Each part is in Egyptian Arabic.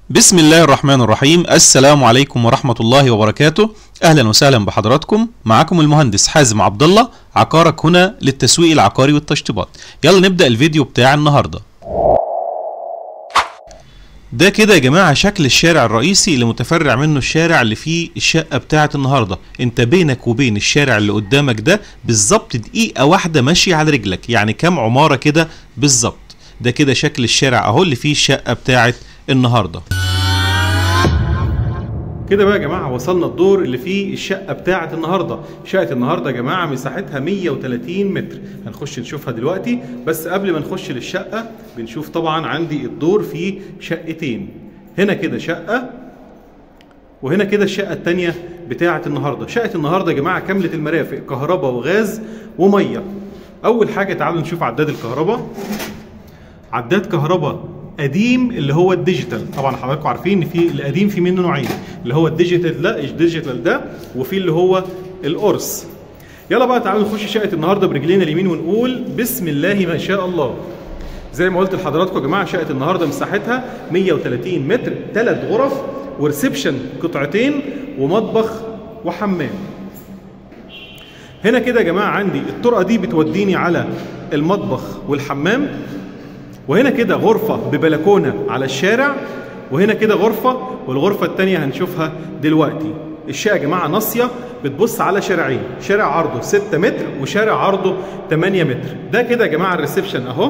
بسم الله الرحمن الرحيم السلام عليكم ورحمة الله وبركاته أهلا وسهلا بحضراتكم معكم المهندس حازم عبد الله عقارك هنا للتسويق العقاري والتشطيبات يلا نبدأ الفيديو بتاع النهاردة ده كده يا جماعة شكل الشارع الرئيسي اللي متفرع منه الشارع اللي فيه الشقة بتاعة النهاردة انت بينك وبين الشارع اللي قدامك ده بالظبط دقيقة واحدة ماشي على رجلك يعني كام عمارة كده بالظبط ده كده شكل الشارع اهو اللي فيه الشقة بتاعة النهارده كده بقى يا جماعه وصلنا الدور اللي فيه الشقه بتاعه النهارده شقه النهارده يا جماعه مساحتها 130 متر هنخش نشوفها دلوقتي بس قبل ما نخش للشقه بنشوف طبعا عندي الدور فيه شقتين هنا كده شقه وهنا كده الشقه الثانيه بتاعه النهارده شقه النهارده يا جماعه كامله المرافق كهرباء وغاز وميه اول حاجه تعالوا نشوف عداد الكهرباء عداد كهرباء قديم اللي هو الديجيتال طبعا حضراتكم عارفين ان في القديم في منه نوعين اللي هو الديجيتال ده الديجيتال ده وفي اللي هو القرص يلا بقى تعالوا نخش شقه النهارده برجلينا اليمين ونقول بسم الله ما شاء الله زي ما قلت لحضراتكم يا جماعه شقه النهارده مساحتها 130 متر ثلاث غرف وريسبشن قطعتين ومطبخ وحمام هنا كده يا جماعه عندي الطرقه دي بتوديني على المطبخ والحمام وهنا كده غرفة ببلكونة على الشارع وهنا كده غرفة والغرفة التانية هنشوفها دلوقتي الشقة يا جماعة ناصية بتبص على شارعين شارع عرضه 6 متر وشارع عرضه 8 متر ده كده يا جماعة الريسبشن اهو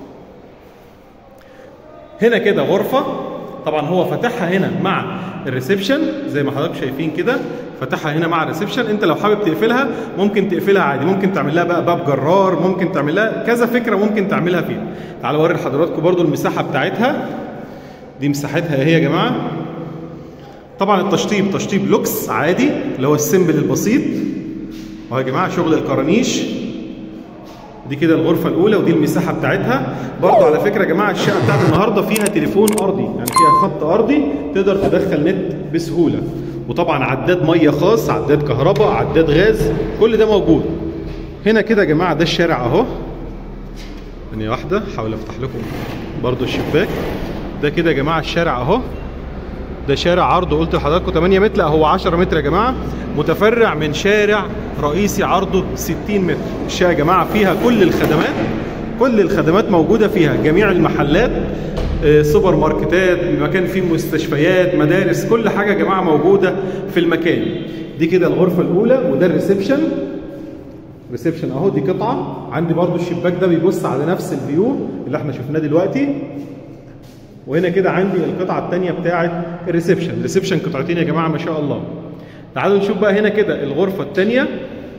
هنا كده غرفة طبعا هو فتحها هنا مع الريسبشن زي ما حضراتكم شايفين كده فتحها هنا مع الريسبشن انت لو حابب تقفلها ممكن تقفلها عادي ممكن تعمل لها بقى باب جرار ممكن تعمل لها كذا فكره ممكن تعملها فيها تعالوا اوري لحضراتكم برضو المساحه بتاعتها دي مساحتها اهي يا جماعه طبعا التشطيب تشطيب لوكس عادي اللي هو السيمبل البسيط اهو يا جماعه شغل الكرانيش دي كده الغرفة الأولى ودي المساحة بتاعتها برضو على فكرة يا جماعة الشقة بتاعت النهاردة فيها تليفون أرضي يعني فيها خط أرضي تقدر تدخل نت بسهولة وطبعا عداد مية خاص عداد كهرباء عداد غاز كل ده موجود هنا كده يا جماعة ده الشارع أهو ثانية واحدة حاول أفتح لكم برضو الشباك ده كده يا جماعة الشارع أهو ده شارع عرضه قلت لحضراتكم 8 متر لا هو 10 متر يا جماعه متفرع من شارع رئيسي عرضه 60 متر الشارع يا جماعه فيها كل الخدمات كل الخدمات موجوده فيها جميع المحلات سوبر ماركتات مكان فيه مستشفيات مدارس كل حاجه يا جماعه موجوده في المكان دي كده الغرفه الاولى وده الريسبشن ريسبشن اهو دي قطعه عندي برضو الشباك ده بيبص على نفس الفيو اللي احنا شفناه دلوقتي وهنا كده عندي القطعه الثانيه بتاعه الريسبشن الريسبشن قطعتين يا جماعه ما شاء الله تعالوا نشوف بقى هنا كده الغرفه الثانيه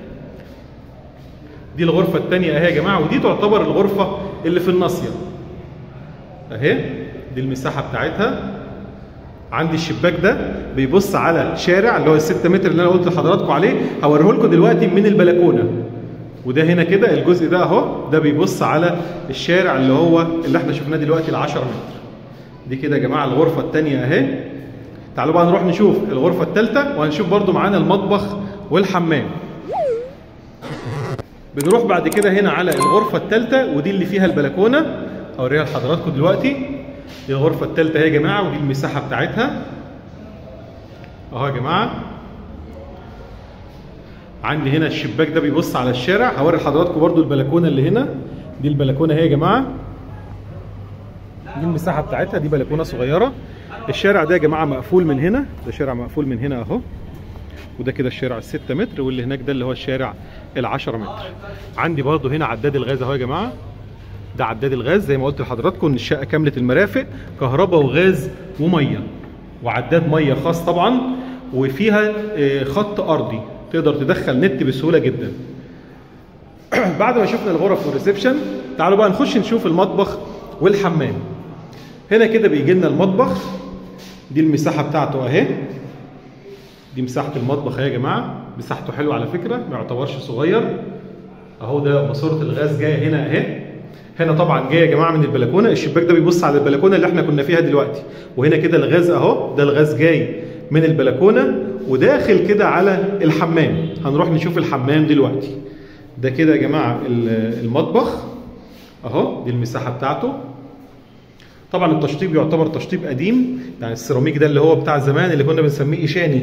دي الغرفه الثانيه اهي يا جماعه ودي تعتبر الغرفه اللي في الناصيه اهي دي المساحه بتاعتها عندي الشباك ده بيبص على شارع اللي هو ال 6 متر اللي انا قلت لحضراتكم عليه هوريه لكم دلوقتي من البلكونه وده هنا كده الجزء ده اهو ده بيبص على الشارع اللي هو اللي احنا شفناه دلوقتي ال 10 متر دي كده يا جماعه الغرفه الثانيه اهي تعالوا بقى نروح نشوف الغرفه الثالثه وهنشوف برضو معانا المطبخ والحمام بنروح بعد كده هنا على الغرفه الثالثه ودي اللي فيها البلكونه هوريها لحضراتكم دلوقتي دي الغرفه الثالثه اهي يا جماعه ودي المساحه بتاعتها اهو يا جماعه عندي هنا الشباك ده بيبص على الشارع هوري لحضراتكم برضو البلكونه اللي هنا دي البلكونه اهي يا جماعه دي المساحه بتاعتها دي بلكونه صغيره الشارع ده يا جماعه مقفول من هنا ده شارع مقفول من هنا اهو وده كده الشارع ال 6 متر واللي هناك ده اللي هو الشارع ال 10 متر عندي برضو هنا عداد الغاز اهو يا جماعه ده عداد الغاز زي ما قلت لحضراتكم ان الشقه كامله المرافق كهرباء وغاز وميه وعداد ميه خاص طبعا وفيها خط ارضي تقدر تدخل نت بسهوله جدا بعد ما شفنا الغرف والريسبشن تعالوا بقى نخش نشوف المطبخ والحمام هنا كده بيجي لنا المطبخ دي المساحه بتاعته اهي دي مساحه المطبخ اهي يا جماعه مساحته حلوه على فكره ما يعتبرش صغير اهو ده ماسوره الغاز جايه هنا اهي هنا طبعا جايه يا جماعه من البلكونه الشباك ده بيبص على البلكونه اللي احنا كنا فيها دلوقتي وهنا كده الغاز اهو ده الغاز جاي من البلكونه وداخل كده على الحمام هنروح نشوف الحمام دلوقتي ده كده يا جماعه المطبخ اهو دي المساحه بتاعته طبعا التشطيب يعتبر تشطيب قديم يعني السيراميك ده اللي هو بتاع زمان اللي كنا بنسميه ايشاني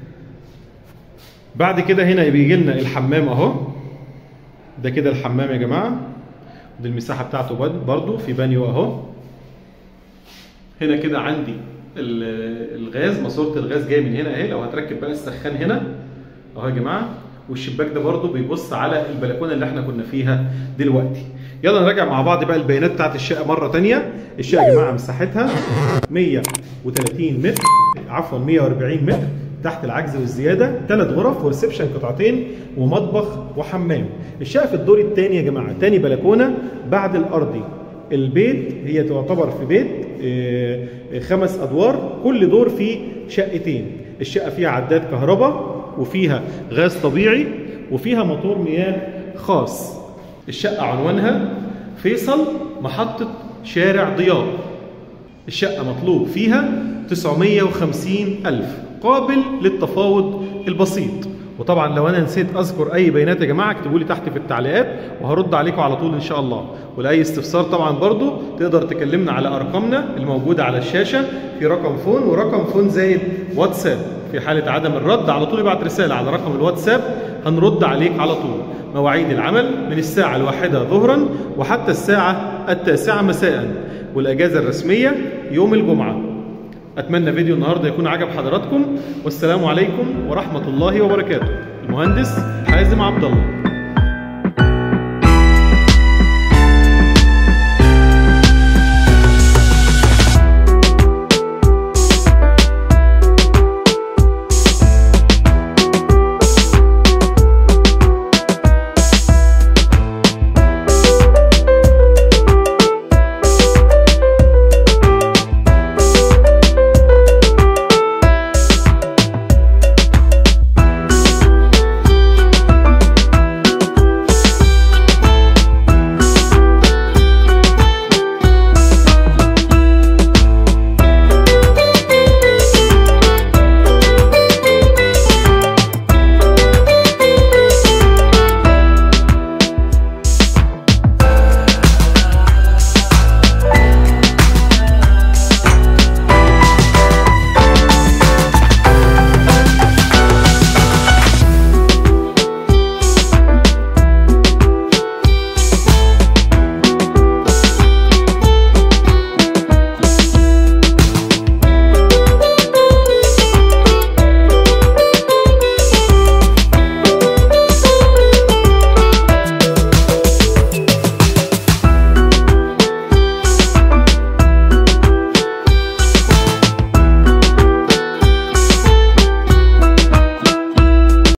بعد كده هنا بيجي لنا الحمام اهو ده كده الحمام يا جماعه دي المساحه بتاعته برضو في بانيو اهو هنا كده عندي الغاز ماسوره الغاز جايه من هنا اهي لو هتركب بقى السخان هنا اهو يا جماعه والشباك ده برضو بيبص على البلكونه اللي احنا كنا فيها دلوقتي يلا نراجع مع بعض بقى البيانات بتاعت الشقه مره تانية الشقه يا جماعه مساحتها 130 متر عفوا 140 متر تحت العجز والزياده ثلاث غرف وريسبشن قطعتين ومطبخ وحمام الشقه في الدور الثاني يا جماعه ثاني بلكونه بعد الارضي البيت هي تعتبر في بيت خمس ادوار كل دور فيه شقتين الشقه فيها عداد كهرباء وفيها غاز طبيعي وفيها موتور مياه خاص الشقه عنوانها فيصل محطه شارع ضياء الشقه مطلوب فيها 950 ألف قابل للتفاوض البسيط وطبعا لو انا نسيت اذكر اي بيانات يا جماعه اكتبوا لي تحت في التعليقات وهرد عليكم على طول ان شاء الله ولاي استفسار طبعا برضو تقدر تكلمنا على ارقامنا الموجوده على الشاشه في رقم فون ورقم فون زائد واتساب في حاله عدم الرد على طول ابعت رساله على رقم الواتساب هنرد عليك على طول مواعيد العمل من الساعه الواحده ظهرا وحتى الساعه التاسعه مساء والاجازه الرسميه يوم الجمعه اتمنى فيديو النهارده يكون عجب حضراتكم والسلام عليكم ورحمه الله وبركاته المهندس حازم عبد الله